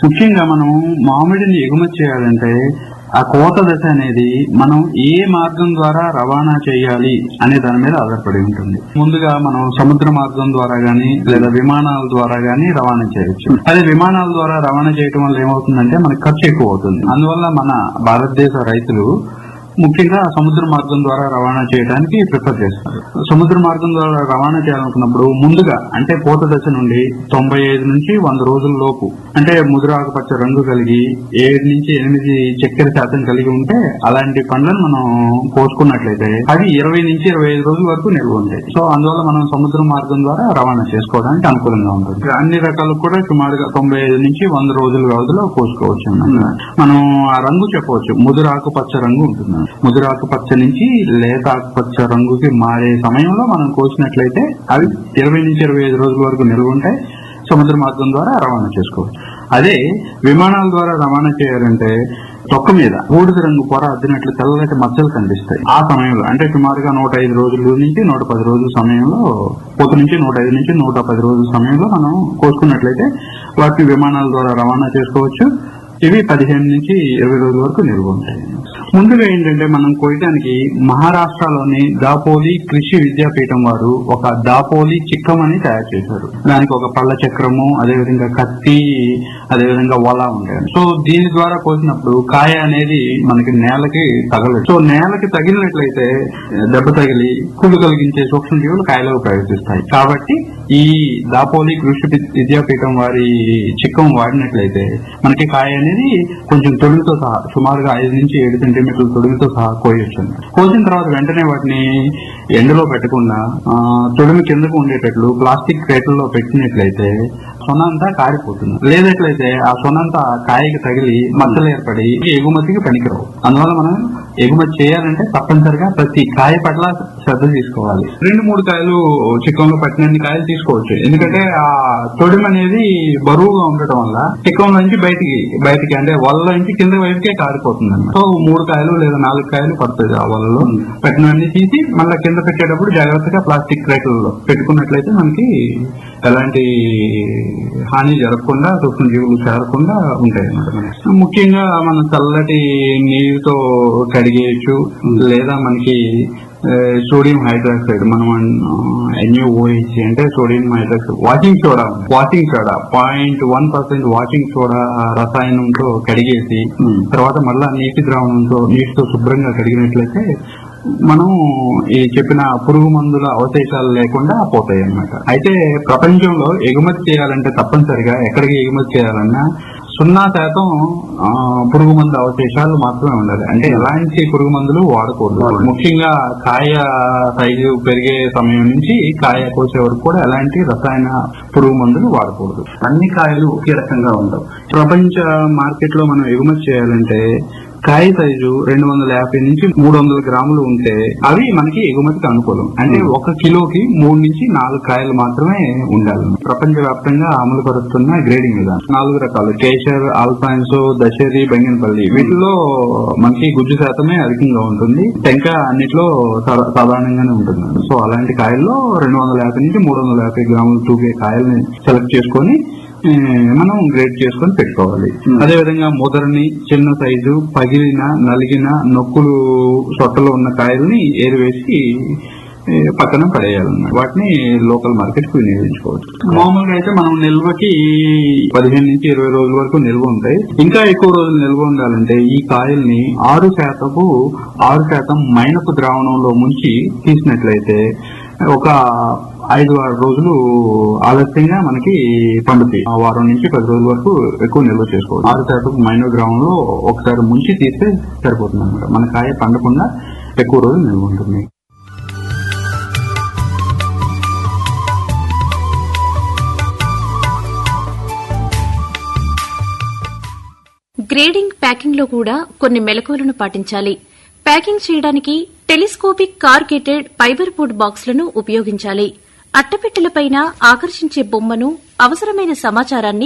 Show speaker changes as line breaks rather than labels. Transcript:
ముఖ్యంగా మనం మామిడిని ఎగుమతి చేయాలంటే ఆ కోత దశ అనేది మనం ఏ మార్గం ద్వారా రవాణా చేయాలి అనే దాని మీద ఆధారపడి ఉంటుంది ముందుగా మనం సముద్ర మార్గం ద్వారా గానీ లేదా విమానాల ద్వారా గానీ రవాణా చేయొచ్చు అదే విమానాల ద్వారా రవాణా చేయడం వల్ల ఏమవుతుందంటే మనకి ఖర్చు ఎక్కువ అవుతుంది అందువల్ల మన భారతదేశ రైతులు ముఖ్యంగా సముద్ర మార్గం ద్వారా రవాణా చేయడానికి ప్రిఫర్ చేస్తారు సముద్ర మార్గం ద్వారా రవాణా చేయాలనుకున్నప్పుడు ముందుగా అంటే పూత దశ నుండి తొంభై ఐదు నుంచి వంద రోజుల లోపు అంటే ముదురు ఆకుపచ్చ రంగు కలిగి ఏడు నుంచి ఎనిమిది చక్కెర శాతం కలిగి ఉంటే అలాంటి పండ్లను మనం కోసుకున్నట్లయితే అవి ఇరవై నుంచి ఇరవై ఐదు రోజుల వరకు నిల్వ ఉంటాయి సో అందువల్ల మనం సముద్ర మార్గం ద్వారా రవాణా చేసుకోవడానికి అనుకూలంగా ఉంటుంది అన్ని రకాలు కూడా సుమారుగా తొంభై ఐదు నుంచి వంద రోజుల వ్యవధిలో కోసుకోవచ్చు అన్నమాట. మనం ఆ రంగు చెప్పవచ్చు ముదురు ఆకుపచ్చ రంగు ఉంటుంది ముదురు ఆకుపచ్చ నుంచి లేత ఆకుపచ్చ రంగుకి మారే సమయంలో మనం కోసినట్లయితే అవి ఇరవై నుంచి ఇరవై ఐదు రోజుల వరకు నిల్వ ఉంటాయి సముద్ర మార్గం ద్వారా రవాణా చేసుకోవచ్చు అదే విమానాల ద్వారా రవాణా చేయాలంటే తొక్క మీద బూడిద రంగు పొర అద్దినట్లు తెల్లటి మచ్చలు కనిపిస్తాయి ఆ సమయంలో అంటే సుమారుగా నూట ఐదు రోజుల నుంచి నూట పది రోజుల సమయంలో పొద్దు నుంచి నూట ఐదు నుంచి నూట పది రోజుల సమయంలో మనం కోసుకున్నట్లయితే వాటిని విమానాల ద్వారా రవాణా చేసుకోవచ్చు ఇవి పదిహేను నుంచి ఇరవై రోజుల వరకు నిల్వ ఉంటాయి ముందుగా ఏంటంటే మనం కోయటానికి మహారాష్ట్రలోని దాపోలి కృషి విద్యాపీఠం వారు ఒక దాపోలి చిక్కం అని తయారు చేశారు దానికి ఒక పళ్ళ చక్రము అదేవిధంగా కత్తి అదేవిధంగా వల ఉంటాయి సో దీని ద్వారా కోసినప్పుడు కాయ అనేది మనకి నేలకి తగలదు సో నేలకి తగిలినట్లయితే దెబ్బ తగిలి కుళ్ళు కలిగించే సూక్ష్మజీవులు కాయలకు ప్రవేశిస్తాయి కాబట్టి ఈ దాపోలి కృషి వి- విద్యాపీఠం వారి చిక్కం వాడినట్లయితే మనకి కాయ అనేది కొంచెం తొడుగుతో సహా సుమారుగా ఐదు నుంచి ఏడు సెంటీమీటర్ల తొడుగుతో సహా కోయొచ్చు అన్నమాట. కోసిన తర్వాత వెంటనే వాటిని ఎండలో పెట్టకుండా ఆ, తొడిమి కిందకు ఉండేటట్లు ప్లాస్టిక్ క్రేట్లలో పెట్టినట్లయితే సొన అంతా కారిపోతుంది లేనట్లయితే ఆ సొన అంతా కాయకి తగిలి మచ్చలు ఏర్పడి ఎగుమతికి పనికిరావు అందువల్ల మనం ఎగుమతి చేయాలంటే తప్పనిసరిగా ప్రతి కాయ పట్ల శ్రద్ధ తీసుకోవాలి రెండు మూడు కాయలు చిక్కంలో పట్టినన్ని కాయలు తీసుకోవచ్చు ఎందుకంటే ఆ తొడిమ అనేది బరువుగా ఉండటం వల్ల చిక్కం నుంచి బయటికి బయటికి అంటే వల్ల నుంచి కింద వైపుకే కారిపోతుంది అన్నమాట సో మూడు కాయలు లేదా నాలుగు కాయలు పడుతుంది ఆ వలలో పెట్టినవన్నీ తీసి మళ్ళీ కింద పెట్టేటప్పుడు జాగ్రత్తగా ప్లాస్టిక్ క్రేట్లలో పెట్టుకున్నట్లయితే మనకి ఎలాంటి హాని జరగకుండా సూక్ష్మ జీవులు చేరకుండా ఉంటాయి అన్నమాట మనకి. ముఖ్యంగా మనం చల్లటి నీరుతో కడిగేయచ్చు లేదా మనకి ఆ, సోడియం హైడ్రాక్సైడ్ మనం ఎన్యూఓహెచ్ అంటే sodium hydroxide washing soda washing soda point one percent washing soda రసాయనంతో కడిగేసి తర్వాత మళ్ళా నీటి ద్రావణంతో నీటితో శుభ్రంగా కడిగినట్లయితే మనం ఈ చెప్పిన పురుగు మందుల అవశేషాలు లేకుండా పోతాయి అన్నమాట అయితే ప్రపంచంలో ఎగుమతి చేయాలంటే తప్పనిసరిగా ఎక్కడికి ఎగుమతి చేయాలన్నా సున్నా శాతం ఆ, పురుగు మందు అవశేషాలు మాత్రమే ఉండాలి అంటే ఎలాంటి పురుగు మందులు వాడకూడదు ముఖ్యంగా కాయ సైజు పెరిగే సమయం నుంచి కాయ కోసే వరకు కూడా ఎలాంటి రసాయన పురుగు మందులు వాడకూడదు
అన్ని కాయలు ఒకే రకంగా ఉండవు
ప్రపంచ మార్కెట్ లో మనం ఎగుమతి చేయాలంటే కాయ సైజు రెండు వందల యాభై నుంచి మూడు వందల గ్రాములు ఉంటే అవి మనకి ఎగుమతికి అనుకూలం అంటే ఒక కిలోకి మూడు నుంచి నాలుగు కాయలు మాత్రమే ఉండాలి ప్రపంచ వ్యాప్తంగా అమలు పరుస్తున్న గ్రేడింగ్ విధానం నాలుగు రకాలు కేశర్ ఆల్ఫాన్సో దశరి బంగినపల్లి వీటిలో మనకి గుజ్జు శాతమే అధికంగా ఉంటుంది టెంక అన్నిట్లో సా- సాధారణంగానే ఉంటుంది సో అలాంటి కాయల్లో రెండు వందల యాభై నుంచి మూడు వందల యాభై గ్రాములు తూగే కాయల్ని సెలెక్ట్ చేసుకొని ఏ, మనం గ్రేడ్ చేసుకొని పెట్టుకోవాలి అదే విధంగా ముదరని చిన్న సైజు పగిలిన నలిగిన నొక్కులు సొట్టలో ఉన్న కాయల్ని ఏరివేసి ఏ, పక్కన పడేయాలన్నమాట వాటిని లోకల్ మార్కెట్ కు వినియోగించుకోవచ్చు మామూలుగా అయితే మనం నిల్వకి పదిహేను నుంచి ఇరవై రోజుల వరకు నిల్వ ఉంటాయి ఇంకా ఎక్కువ రోజులు నిల్వ ఉండాలంటే ఈ కాయల్ని ఆరు శాతపు ఆరు శాతం మైనపు ద్రావణంలో ముంచి తీసినట్లయితే ఒక ఐదు ఆరు రోజులు ఆలస్యంగా మనకి పండుతాయి ఆ వారం నుంచి పది రోజుల వరకు ఎక్కువ నిల్వ చేసుకోవాలి ఆరు శాతం మైనో గ్రామంలో ఒకసారి ముంచి తీస్తే సరిపోతుంది అనమాట మన కాయ పండకుండా ఎక్కువ రోజులు నిల్వ ఉంటుంది
గ్రేడింగ్ ప్యాకింగ్ లో కూడా కొన్ని మెలకువలను పాటించాలి ప్యాకింగ్ చేయడానికి టెలిస్కోపిక్ కార్గేటెడ్ ఫైబర్ బోర్డ్ బాక్సులను ఉపయోగించాలి అట్టపెట్టెలపైన ఆకర్షించే బొమ్మను అవసరమైన సమాచారాన్ని